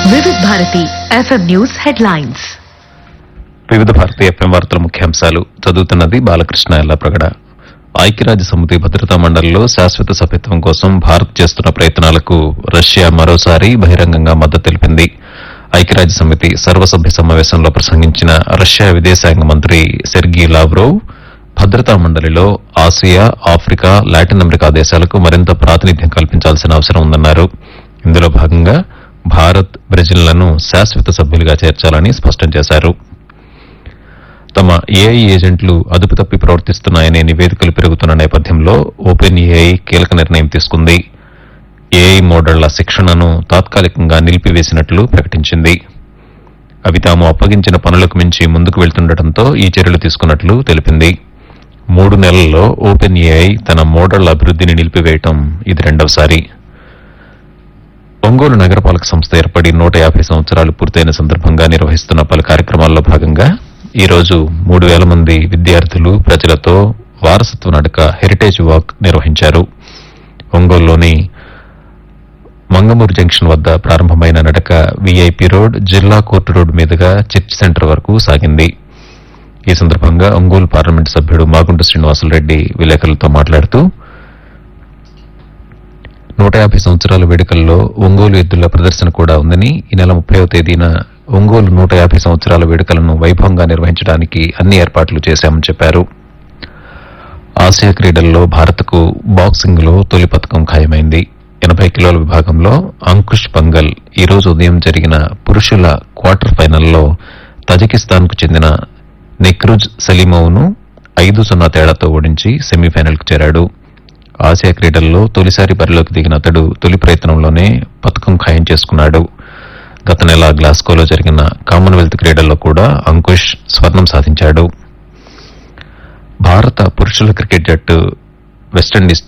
వివిధ Bharati FM news headlines వివిధ భారతీయ FM వార్తల ముఖ్యాంశాలు చదువుతున్నది బాలకృష్ణ ఎల్లప్రగడ ఐక్యరాజ్య సమితి భద్రతా మండలిలో శాశ్వత సభ్యత్వం కోసం భారత్ చేస్తున్న ప్రయత్నాలకు రష్యా మరోసారి బహిరంగంగా మద్దతు తెలిపింది ఐక్యరాజ్య సమితి సర్వసభ్య సమావేశంలో ప్రసంగించిన రష్యా విదేశాంగ మంత్రి సెర్గీ లావ్రోవ్ భద్రతా మండలిలో ఆసియా ఆఫ్రికా లాటిన్ అమెరికా దేశాలకు మరింత ప్రాతినిధ్యం కల్పించాల్సిన అవసరం ఉందన్నారు ఇందులో భాగంగా భారత్ బ్రెజిల్లను శాశ్వత సభ్యులుగా చేర్చాలని స్పష్టం చేశారు తమ ఏఐ ఏజెంట్లు అదుపు తప్పి ప్రవర్తిస్తున్నాయనే నివేదికలు పెరుగుతున్న నేపథ్యంలో ఓపెన్ ఏఐ కీలక నిర్ణయం తీసుకుంది ఏఐ మోడళ్ల శిక్షణను తాత్కాలికంగా నిలిపివేసినట్లు ప్రకటించింది అవి తాము అప్పగించిన పనులకు మించి ముందుకు వెళ్తుండటంతో ఈ చర్యలు తీసుకున్నట్లు తెలిపింది మూడు నెలల్లో ఓపెన్ ఏఐ తన మోడళ్ల అభివృద్ధిని నిలిపివేయటం ఇది రెండవసారి ఒంగోలు నగరపాలక సంస్థ ఏర్పడి నూట యాభై సంవత్సరాలు పూర్తయిన సందర్భంగా నిర్వహిస్తున్న పలు కార్యక్రమాల్లో భాగంగా ఈ రోజు మూడు వేల మంది విద్యార్థులు ప్రజలతో వారసత్వ నడక హెరిటేజ్ వాక్ నిర్వహించారు ఒంగోలులోని మంగమూరు జంక్షన్ వద్ద ప్రారంభమైన నడక వీఐపీ రోడ్ జిల్లా కోర్టు రోడ్డు మీదుగా చర్చ్ సెంటర్ వరకు సాగింది ఈ సందర్భంగా ఒంగోలు పార్లమెంటు సభ్యుడు మాగుంట శ్రీనివాసులరెడ్డి విలేకరులతో మాట్లాడుతూ నూట యాభై సంవత్సరాల వేడుకల్లో ఒంగోలు ఎద్దుల ప్రదర్శన కూడా ఉందని ఈ నెల ముప్పైవ తేదీన ఒంగోలు నూట యాభై సంవత్సరాల వేడుకలను వైభవంగా నిర్వహించడానికి అన్ని ఏర్పాట్లు చేశామని చెప్పారు ఆసియా క్రీడల్లో భారత్కు బాక్సింగ్ లో తొలి పథకం ఖాయమైంది ఎనభై కిలోల విభాగంలో అంకుష్ పంగల్ ఈ రోజు ఉదయం జరిగిన పురుషుల క్వార్టర్ ఫైనల్లో తజికిస్తాన్ కు చెందిన నెక్రుజ్ సలీమోవ్ను ఐదు సున్నా తేడాతో ఓడించి సెమీఫైనల్కు చేరాడు ఆసియా క్రీడల్లో తొలిసారి బరిలోకి దిగిన అతడు తొలి ప్రయత్నంలోనే పథకం ఖాయం చేసుకున్నాడు గత నెల గ్లాస్కోలో జరిగిన కామన్వెల్త్ క్రీడల్లో కూడా అంకుష్ స్వర్ణం సాధించాడు భారత పురుషుల క్రికెట్ జట్టు వెస్టిండీస్తో